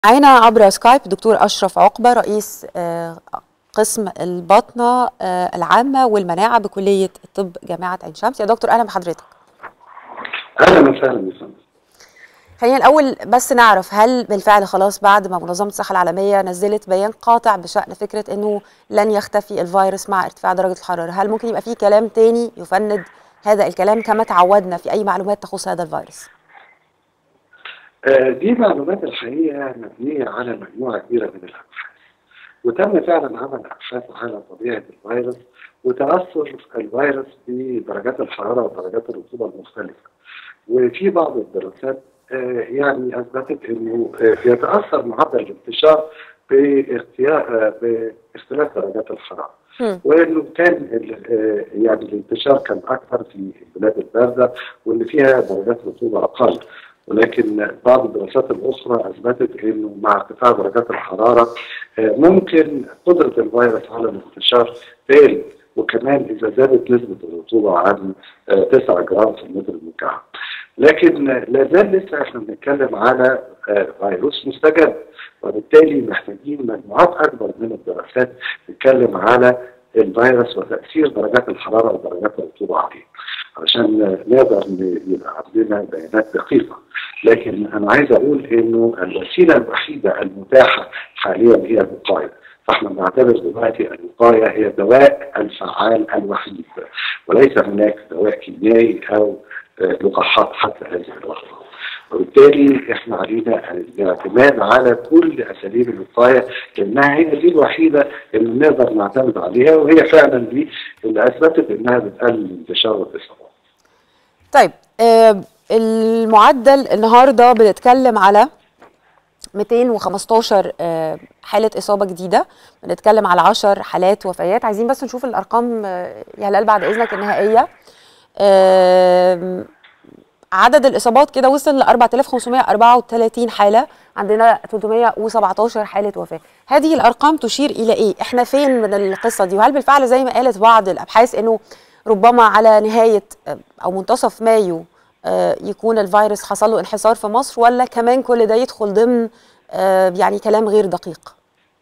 معانا عبر سكايب دكتور اشرف عقبه رئيس آه، قسم الباطنه آه، العامه والمناعه بكليه الطب جامعه عين شمس يا دكتور اهلا بحضرتك اهلا وسهلا يا فندم خلينا الاول بس نعرف هل بالفعل خلاص بعد ما منظمه الصحه العالميه نزلت بيان قاطع بشان فكره انه لن يختفي الفيروس مع ارتفاع درجه الحراره هل ممكن يبقى في كلام تاني يفند هذا الكلام كما تعودنا في اي معلومات تخص هذا الفيروس آه، دي معلومات الحقيقه مبنيه على مجموعه كبيره من الابحاث وتم فعلا عمل ابحاث على طبيعه الفيروس وتاثر الفيروس بدرجات الحراره ودرجات الرطوبه المختلفه وفي بعض الدراسات آه، يعني اثبتت انه آه، يتاثر معدل الانتشار باختيار آه، باختلاف درجات الحراره هم. وانه كان ال- آه، يعني الانتشار كان اكثر في البلاد البارده واللي فيها درجات رطوبه اقل ولكن بعض الدراسات الاخرى اثبتت انه مع ارتفاع درجات الحراره آه، ممكن قدره الفيروس على الانتشار تقل وكمان اذا زادت نسبه الرطوبه عن آه، 9 جرام في المتر المكعب. لكن لا زال لسه احنا بنتكلم على آه، فيروس مستجد وبالتالي محتاجين مجموعات اكبر من الدراسات تتكلم على الفيروس وتاثير درجات الحراره ودرجات الرطوبه عليه عشان نقدر ن- يبقى عندنا بيانات دقيقه لكن انا عايز اقول انه الوسيله الوحيده المتاحه حاليا هي الوقايه فاحنا بنعتبر دلوقتي الوقايه هي الدواء الفعال الوحيد وليس هناك دواء كيميائي او آه، لقاحات حتى هذه اللحظه وبالتالي احنا علينا الاعتماد على كل اساليب الوقايه لانها هي دي الوحيده اللي نقدر نعتمد عليها وهي فعلا دي اللي اثبتت انها بتقلل الانتشار والاصابات. طيب آه، المعدل النهارده بنتكلم على 215 آه، حالة إصابة جديدة بنتكلم على 10 حالات وفيات عايزين بس نشوف الأرقام آه، يا هلال بعد إذنك النهائية آم، عدد الإصابات كده وصل ل 4534 حالة عندنا 317 حالة وفاة هذه الأرقام تشير إلى إيه؟ إحنا فين من القصة دي؟ وهل بالفعل زي ما قالت بعض الأبحاث إنه ربما على نهاية آه، أو منتصف مايو آه، يكون الفيروس حصل له انحسار في مصر ولا كمان كل ده يدخل ضمن آه، يعني كلام غير دقيق؟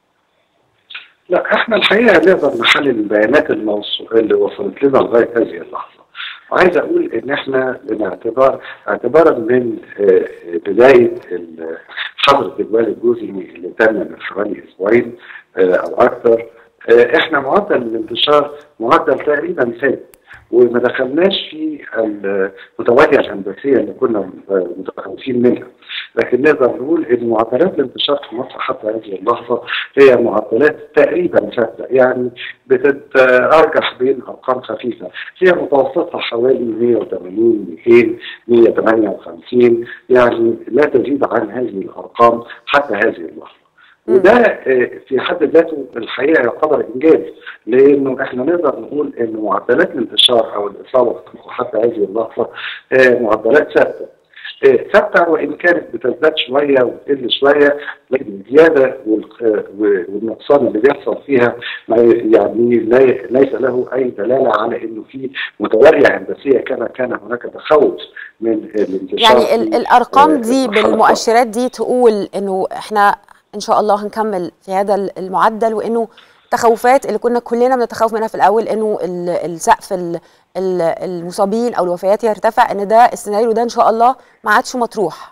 لا احنا الحقيقه نقدر نحلل البيانات الموصو... اللي وصلت لنا لغايه هذه اللحظه. وعايز اقول ان احنا باعتبار اعتبارا من آه، بدايه ال- حظر الجدول الجزئي اللي تم من حوالي اسبوعين آه، او اكثر آه، احنا معدل الانتشار معدل تقريبا ثابت وما دخلناش في المتواليه الهندسيه اللي كنا آه، متخوفين منها لكن نقدر نقول ان معدلات الانتشار في مصر حتى هذه اللحظه هي معدلات تقريبا ثابته يعني بتتارجح بين ارقام خفيفه هي متوسطها حوالي 180 200 158 يعني لا تزيد عن هذه الارقام حتى هذه اللحظه وده آه، في حد ذاته الحقيقه يعتبر انجاز لانه احنا نقدر نقول ان معدلات الانتشار او الاصابه حتى هذه اللحظه آه، معدلات ثابته آه، ثابته وان كانت بتزداد شويه وتقل شويه لكن الزياده والق- آه، والنقصان اللي بيحصل فيها ما ي- يعني لا- ليس له اي دلاله على انه في متواليه هندسيه كما كان هناك تخوف من الانتشار يعني ال- في، الارقام آه، دي الحلقات. بالمؤشرات دي تقول انه احنا ان شاء الله هنكمل في هذا ال- المعدل وانه التخوفات اللي كنا كلنا بنتخوف منها في الاول انه ال- السقف ال- ال- المصابين او الوفيات يرتفع ان ده السيناريو ده ان شاء الله ما عادش مطروح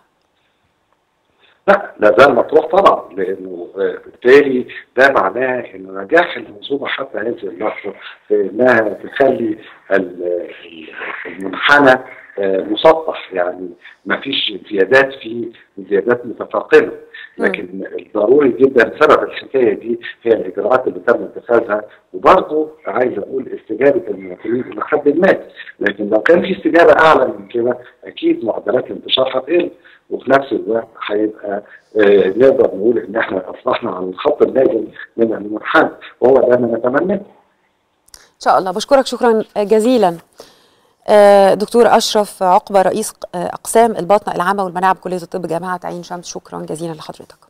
لا لا زال مطروح طبعا لانه آه، بالتالي ده معناه ان نجاح المنظومه حتى هذه اللحظه في انها تخلي ال- ال- المنحنى آه، مسطح يعني ما فيش زيادات فيه زيادات متفاقمه لكن الضروري جدا سبب الحكايه دي هي الاجراءات اللي تم اتخاذها وبرضه عايز اقول استجابه المواطنين الى حد ما لكن لو كان في استجابه اعلى من كده اكيد معدلات الانتشار هتقل وفي نفس الوقت هيبقى آه، نقدر نقول ان احنا اصبحنا على الخط النازل من المنحنى وهو ده ما نتمناه ان شاء الله بشكرك شكرا جزيلا آه، دكتور اشرف عقبه رئيس آه، اقسام الباطنه العامه والمناعه بكليه الطب جامعه عين شمس شكرا جزيلا لحضرتك